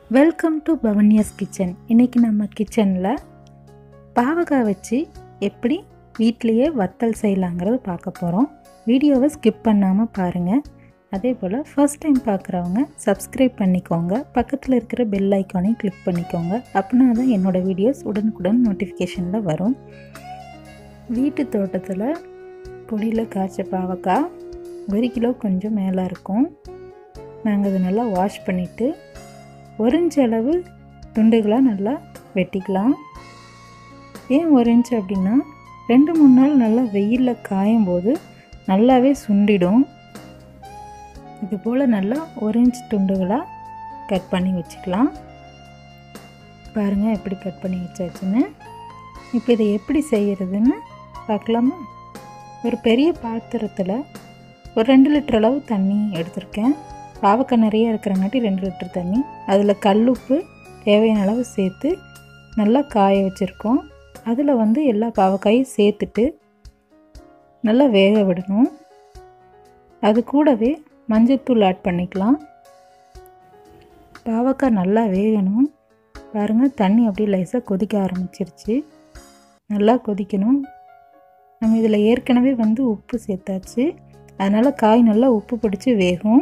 welcome to பவன்யாஸ் kitchen இன்றைக்கி நம்ம கிச்சனில் பாவக்காய் வச்சு எப்படி வீட்டிலையே வத்தல் செய்யலாங்கிறது பார்க்க போகிறோம் வீடியோவை ஸ்கிப் பண்ணாமல் பாருங்கள் அதே போல் ஃபர்ஸ்ட் டைம் பார்க்குறவங்க சப்ஸ்கிரைப் பண்ணிக்கோங்க பக்கத்தில் இருக்கிற பெல் ஐக்கானையும் கிளிக் பண்ணிக்கோங்க அப்படின்னா தான் என்னோடய வீடியோஸ் உடனுக்குடன் நோட்டிஃபிகேஷனில் வரும் வீட்டு தோட்டத்தில் கொடியில் காய்ச்ச பாவக்காய் ஒரு கிலோ கொஞ்சம் மேலே இருக்கும் நாங்கள் அதை நல்லா வாஷ் பண்ணிவிட்டு ஒரு இன்ச் அளவு துண்டுகளாக நல்லா வெட்டிக்கலாம் ஏன் ஒரு இன்ச் அப்படின்னா ரெண்டு மூணு நாள் நல்லா வெயிலில் காயும் போது நல்லாவே சுண்டிடும் இது போல் நல்லா ஒரு இன்ச் துண்டுகளாக கட் பண்ணி வச்சுக்கலாம் பாருங்கள் எப்படி கட் பண்ணி வச்சாச்சுன்னு இப்போ இதை எப்படி செய்கிறதுன்னு பார்க்கலாமா ஒரு பெரிய பாத்திரத்தில் ஒரு ரெண்டு லிட்டர் அளவு தண்ணி எடுத்திருக்கேன் பாவக்காய் நிறைய இருக்கிறங்காட்டி ரெண்டு லிட்டர் தண்ணி அதில் கல்லுப்பு தேவையான அளவு சேர்த்து நல்லா காய வச்சுருக்கோம் அதில் வந்து எல்லா பாவக்காயும் சேர்த்துட்டு நல்லா வேக விடணும் அது கூடவே மஞ்சத்தூள் ஆட் பண்ணிக்கலாம் பாவக்காய் நல்லா வேகணும் பாருங்கள் தண்ணி அப்படியே லைஸாக கொதிக்க ஆரம்பிச்சிருச்சு நல்லா கொதிக்கணும் நம்ம இதில் ஏற்கனவே வந்து உப்பு சேர்த்தாச்சு அதனால் காய் நல்லா உப்பு பிடிச்சி வேகும்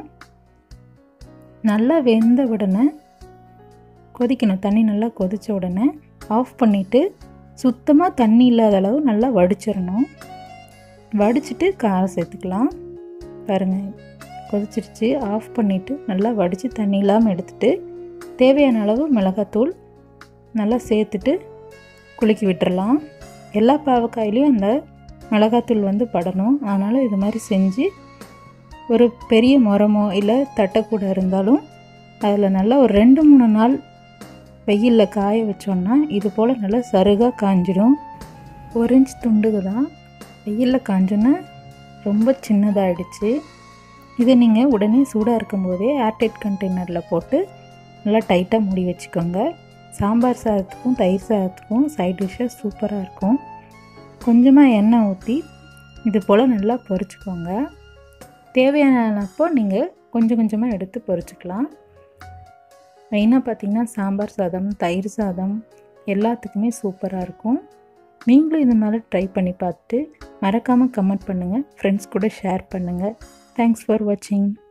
நல்லா வெந்த உடனே கொதிக்கணும் தண்ணி நல்லா கொதித்த உடனே ஆஃப் பண்ணிவிட்டு சுத்தமாக தண்ணி இல்லாத அளவு நல்லா வடிச்சிடணும் வடிச்சிட்டு காரம் சேர்த்துக்கலாம் பாருங்கள் கொதிச்சிருச்சு ஆஃப் பண்ணிவிட்டு நல்லா வடித்து தண்ணி இல்லாமல் எடுத்துகிட்டு தேவையான அளவு மிளகாத்தூள் நல்லா சேர்த்துட்டு குலுக்கி விட்டுறலாம் எல்லா பாவக்காயிலையும் அந்த மிளகாத்தூள் வந்து படணும் அதனால் இது மாதிரி செஞ்சு ஒரு பெரிய முரமோ இல்லை தட்டக்கூட இருந்தாலும் அதில் நல்லா ஒரு ரெண்டு மூணு நாள் வெயிலில் காய வச்சோன்னா இது போல் நல்லா சருகாக காஞ்சிடும் ஒரு இன்ச் துண்டுக்கு தான் வெயிலில் காஞ்சோன்னா ரொம்ப சின்னதாகிடுச்சு இதை நீங்கள் உடனே சூடாக இருக்கும்போதே ஏர்டைட் கண்டெய்னரில் போட்டு நல்லா டைட்டாக மூடி வச்சுக்கோங்க சாம்பார் சாதத்துக்கும் தயிர் சாதத்துக்கும் சைட் டிஷ்ஷாக சூப்பராக இருக்கும் கொஞ்சமாக எண்ணெய் ஊற்றி இது போல் நல்லா பொரிச்சுக்கோங்க தேவையானப்போ நீங்கள் கொஞ்சம் கொஞ்சமாக எடுத்து பொரிச்சுக்கலாம் மெயினாக பார்த்திங்கன்னா சாம்பார் சாதம் தயிர் சாதம் எல்லாத்துக்குமே சூப்பராக இருக்கும் நீங்களும் இந்த மாதிரி ட்ரை பண்ணி பார்த்துட்டு மறக்காமல் கமெண்ட் பண்ணுங்கள் ஃப்ரெண்ட்ஸ் கூட ஷேர் பண்ணுங்கள் தேங்க்ஸ் ஃபார் வாட்சிங்